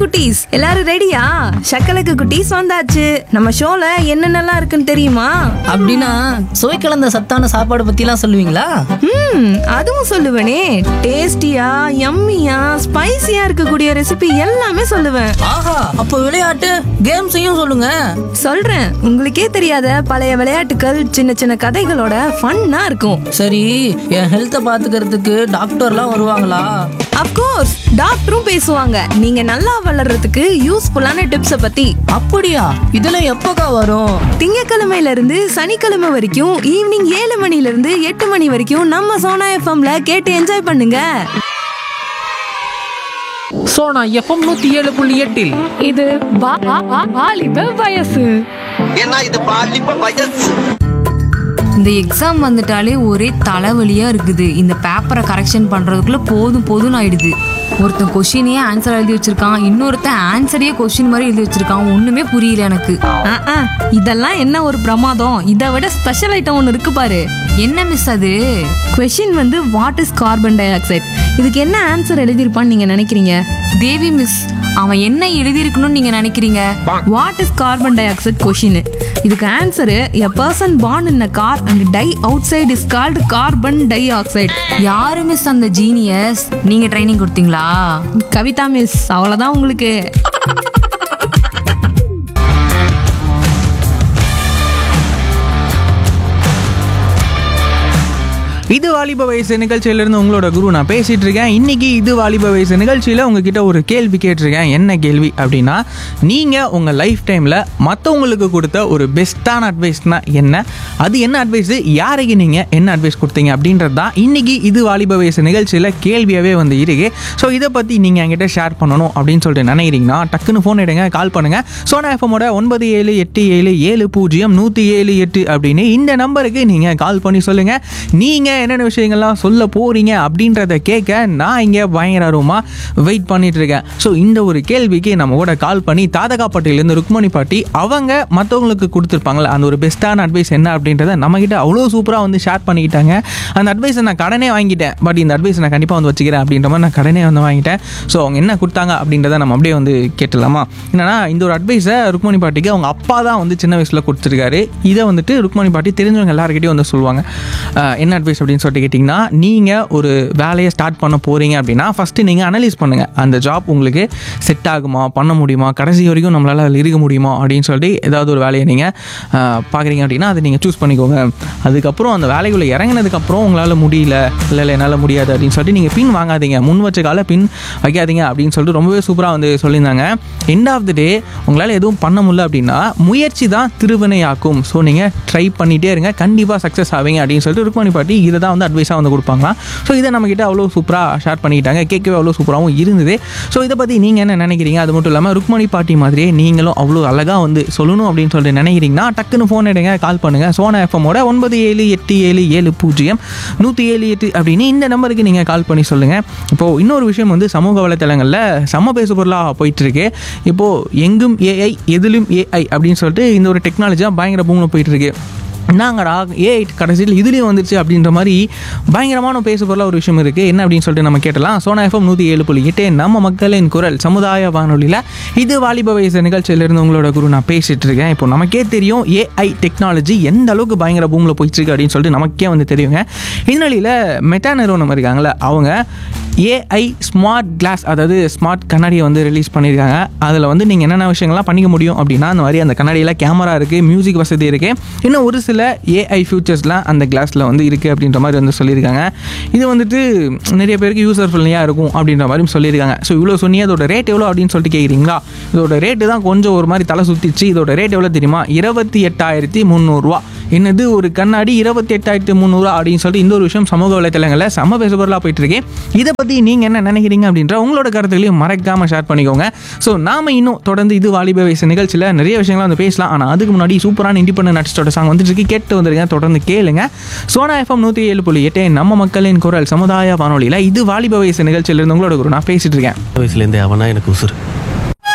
குட்டீஸ் எல்லாரும் ரெடியா சக்கலக்கு குட்டீஸ் வந்தாச்சு நம்ம ஷோல என்னென்னலாம் இருக்குன்னு தெரியுமா அப்படின்னா சுவை கலந்த சத்தான சாப்பாடு பத்திலாம் சொல்லுவீங்களா ம் அதுவும் சொல்லுவேனே டேஸ்டியா யம்மியா ஸ்பைசியா இருக்கக்கூடிய ரெசிபி எல்லாமே சொல்லுவேன் ஆஹா அப்போ விளையாட்டு கேம்ஸையும் சொல்லுங்க சொல்றேன் உங்களுக்கே தெரியாத பழைய விளையாட்டுகள் சின்ன சின்ன கதைகளோட ஃபன்னா இருக்கும் சரி என் ஹெல்த்தை பாத்துக்கிறதுக்கு டாக்டர்லாம் வருவாங்களா அப்கோர்ஸ் டாக்டரும் பேசுவாங்க நீங்க நல்லா வளர்றதுக்கு யூஸ்ஃபுல்லான டிப்ஸ பத்தி அப்படியா இதெல்லாம் எப்போக்கா வரும் திங்கக்கிழமையில இருந்து சனிக்கிழமை வரைக்கும் ஈவினிங் ஏழு மணில இருந்து எட்டு மணி வரைக்கும் நம்ம சோனா எஃப்எம்ல கேட்டு என்ஜாய் பண்ணுங்க சோனா எஃப்எம் நூத்தி ஏழு புள்ளி எட்டில் இது வா- வா- வா- வாலிப வயசு ஏன்னா இது பாலிப்ப வயசு இந்த எக்ஸாம் வந்துட்டாலே ஒரே தலைவலியா இருக்குது இந்த பேப்பரை கரெக்ஷன் பண்றதுக்குள்ள போதும் போதும்னு ஆயிடுது ஒருத்தன் கொஷினையே ஆன்சர் எழுதி வச்சிருக்கான் இன்னொருத்தன் ஆன்சரையே கொஷின் மாதிரி எழுதி வச்சிருக்கான் ஒண்ணுமே புரியல எனக்கு அஹ், அஹ், இதெல்லாம் என்ன ஒரு பிரமாதம் இதை விட ஸ்பெஷல் ஐட்டம் ஒன்று இருக்கு பாரு என்ன மிஸ் அது கொஷின் வந்து what is carbon dioxide இதுக்கு என்ன ஆன்சர் எழுதியிருப்பான்னு நீங்க நினைக்கிறீங்க தேவி மிஸ் அவன் என்ன எழுதியிருக்கணும்னு நீங்க நினைக்கிறீங்க what is carbon dioxide question இதுக்கு answer a person born in a car and die outside is called carbon dioxide யாரு மிஸ் அந்த ஜீனியஸ் நீங்க ட்ரைனிங் கொடுத்தீங்களா கவிதா மிஸ் அவ்வளோதான் உங்களுக்கு இது வாலிப வயசு நிகழ்ச்சியிலிருந்து உங்களோட குரு நான் பேசிட்டு இருக்கேன் இன்னைக்கு இது வாலிப வயசு நிகழ்ச்சியில் உங்ககிட்ட ஒரு கேள்வி கேட்டிருக்கேன் என்ன கேள்வி அப்படின்னா நீங்கள் உங்கள் லைஃப் டைமில் மற்றவங்களுக்கு கொடுத்த ஒரு பெஸ்ட்டான அட்வைஸ்னா என்ன அது என்ன அட்வைஸ் யாருக்கு நீங்கள் என்ன அட்வைஸ் கொடுத்தீங்க அப்படின்றது தான் இன்னைக்கு இது வாலிப வயசு நிகழ்ச்சியில் கேள்வியாகவே வந்து இருக்கு ஸோ இதை பற்றி நீங்கள் என்கிட்ட ஷேர் பண்ணணும் அப்படின்னு சொல்லிட்டு நினைக்கிறீங்கன்னா டக்குன்னு ஃபோன் எடுங்க கால் பண்ணுங்கள் சோனா எஃப்எம்மோட ஒன்பது ஏழு எட்டு ஏழு ஏழு பூஜ்ஜியம் நூற்றி ஏழு எட்டு அப்படின்னு இந்த நம்பருக்கு நீங்கள் கால் பண்ணி சொல்லுங்கள் நீங்கள் என்னென்ன விஷயங்கள்லாம் சொல்ல போகிறீங்க அப்படின்றத கேட்க நான் இங்கே பயங்கர ஆர்வமாக வெயிட் பண்ணிட்டு இருக்கேன் ஸோ இந்த ஒரு கேள்விக்கு நம்ம கூட கால் பண்ணி தாதகாப்பட்டியிலேருந்து ருக்மணி பாட்டி அவங்க மற்றவங்களுக்கு கொடுத்துருப்பாங்களே அந்த ஒரு பெஸ்ட்டான அட்வைஸ் என்ன அப்படின்றத நம்மக்கிட்ட அவ்வளோ சூப்பராக வந்து ஷேர் பண்ணிக்கிட்டாங்க அந்த அட்வைஸை நான் கடனே வாங்கிட்டேன் பட் இந்த அட்வைஸ் நான் கண்டிப்பாக வந்து வச்சுக்கிறேன் அப்படின்ற மாதிரி நான் கடனே வந்து வாங்கிட்டேன் ஸோ அவங்க என்ன கொடுத்தாங்க அப்படின்றத நம்ம அப்படியே வந்து கேட்டுடலாமா என்னன்னா இந்த ஒரு அட்வைஸை ருக்மணி பாட்டிக்கு அவங்க அப்பா தான் வந்து சின்ன வயசில் கொடுத்துருக்காரு இதை வந்துட்டு ருக்மணி பாட்டி தெரிஞ்சவங்க எல்லாருக்கிட்டையும் வந்து சொல்லுவாங்க அஹ் என்ன அட்வைஸ் அப்படின்னு சொல்லிட்டு கேட்டிங்கன்னா நீங்கள் ஒரு வேலையை ஸ்டார்ட் பண்ண போகிறீங்க அப்படின்னா ஃபஸ்ட்டு நீங்கள் அனலைஸ் பண்ணுங்கள் அந்த ஜாப் உங்களுக்கு செட் ஆகுமா பண்ண முடியுமா கடைசி வரைக்கும் நம்மளால் அதில் இருக்க முடியுமா அப்படின்னு சொல்லிட்டு ஏதாவது ஒரு வேலையை நீங்கள் பார்க்குறீங்க அப்படின்னா அதை நீங்கள் சூஸ் பண்ணிக்கோங்க அதுக்கப்புறம் அந்த வேலைக்குள்ளே இறங்கினதுக்கப்புறம் உங்களால் முடியல இல்லை இல்லை என்னால் முடியாது அப்படின்னு சொல்லிட்டு நீங்கள் பின் வாங்காதீங்க முன் வச்ச கால பின் வைக்காதீங்க அப்படின்னு சொல்லிட்டு ரொம்பவே சூப்பராக வந்து சொல்லியிருந்தாங்க எண்ட் ஆஃப் த டே உங்களால் எதுவும் பண்ண முடியல அப்படின்னா முயற்சி தான் திருவினையாக்கும் ஸோ நீங்கள் ட்ரை பண்ணிகிட்டே இருங்க கண்டிப்பாக சக்ஸஸ் ஆவீங்க அப்படின்னு சொல்லிட்டு ருக்மணி பாட்டி இதை தான் வந்து அட்வைஸாக வந்து கொடுப்பாங்களாம் ஸோ இதை நம்மக்கிட்ட அவ்வளோ சூப்பராக ஷேர் பண்ணிக்கிட்டாங்க கேட்கவே அவ்வளோ சூப்பராகவும் இருந்தது ஸோ இதை பற்றி நீங்கள் என்ன நினைக்கிறீங்க அது மட்டும் இல்லாமல் ருக்மணி பாட்டி மாதிரியே நீங்களும் அவ்வளோ அழகாக வந்து சொல்லணும் அப்படின்னு சொல்லிட்டு நினைக்கிறீங்கன்னா டக்குன்னு ஃபோன் எடுங்க கால் பண்ணுங்கள் சோனா எஃப்எம்மோட ஒன்பது ஏழு எட்டு ஏழு ஏழு பூஜ்ஜியம் நூற்றி ஏழு எட்டு அப்படின்னு இந்த நம்பருக்கு நீங்கள் கால் பண்ணி சொல்லுங்கள் இப்போது இன்னொரு விஷயம் வந்து சமூக வலைத்தளங்களில் சம பேசு பொருளாக போயிட்டு இருக்கு இப்போது எங்கும் ஏஐ எதிலும் ஏஐ அப்படின்னு சொல்லிட்டு இந்த ஒரு டெக்னாலஜியாக பயங்கர பூமில் போயிட்டு இருக்கு நாங்கடா ஏ கடைசியில் இதுலேயும் வந்துருச்சு அப்படின்ற மாதிரி பயங்கரமான பேச பொருளாக ஒரு விஷயம் இருக்குது என்ன அப்படின்னு சொல்லிட்டு நம்ம கேட்டலாம் சோனா எஃப்எம் நூற்றி ஏழு புள்ளி எட்டு நம்ம மக்களின் குரல் சமுதாய வானொலியில் இது வாலிப வயசு நிகழ்ச்சியிலிருந்து உங்களோட குரு நான் பேசிகிட்டு இருக்கேன் இப்போ நமக்கே தெரியும் ஏஐ டெக்னாலஜி எந்த அளவுக்கு பயங்கர பூமில் போயிட்டு இருக்கு அப்படின்னு சொல்லிட்டு நமக்கே வந்து தெரியுங்க இதனால மெட்டா நிறுவனம் இருக்காங்களே அவங்க ஏஐ ஸ்மார்ட் கிளாஸ் அதாவது ஸ்மார்ட் கண்ணாடியை வந்து ரிலீஸ் பண்ணியிருக்காங்க அதில் வந்து நீங்கள் என்னென்ன விஷயங்கள்லாம் பண்ணிக்க முடியும் அப்படின்னா அந்த மாதிரி அந்த கண்ணாடியில் கேமரா இருக்குது மியூசிக் வசதி இருக்குது இன்னும் ஒரு சில ஏஐ ஃபியூச்சர்ஸ்லாம் அந்த கிளாஸில் வந்து இருக்குது அப்படின்ற மாதிரி வந்து சொல்லியிருக்காங்க இது வந்துட்டு நிறைய பேருக்கு யூசர் ஃப்ரெண்ட்லியாக இருக்கும் அப்படின்ற மாதிரி சொல்லியிருக்காங்க ஸோ இவ்வளோ சொன்னி அதோட ரேட் எவ்வளோ அப்படின்னு சொல்லிட்டு கேட்குறீங்களா இதோட ரேட்டு தான் கொஞ்சம் ஒரு மாதிரி தலை சுற்றிச்சு இதோட ரேட் எவ்வளோ தெரியுமா இருபத்தி எட்டாயிரத்தி முந்நூறுரூவா என்னது ஒரு கண்ணாடி இருபத்தி எட்டாயிரத்தி முந்நூறுவா அப்படின்னு சொல்லிட்டு இந்த ஒரு விஷயம் சமூக வலைத்தளங்களில் செம்ம பேசுபொருளாக போயிட்டு இருக்கு இதை பற்றி நீங்கள் என்ன நினைக்கிறீங்க அப்படின்ற உங்களோட கருத்துக்களையும் மறக்காமல் ஷேர் பண்ணிக்கோங்க ஸோ நாம இன்னும் தொடர்ந்து இது வாலிப வயசு நிகழ்ச்சியில் நிறைய விஷயங்களை வந்து பேசலாம் ஆனால் அதுக்கு முன்னாடி சூப்பரான இண்டிபெண்டன்ட் ஆர்டிஸ்டோட சாங் வந்துட்டு இருக்கு கேட்டு வந்துருங்க தொடர்ந்து கேளுங்க சோனா எஃப்எம் நூற்றி ஏழு புள்ளி எட்டு நம்ம மக்களின் குரல் சமுதாய வானொலியில் இது வாலிப வயசு நிகழ்ச்சியிலிருந்து உங்களோட குரு நான் பேசிட்டு இருக்கேன் வயசுலேருந்தே அவனா எனக்கு உசுறு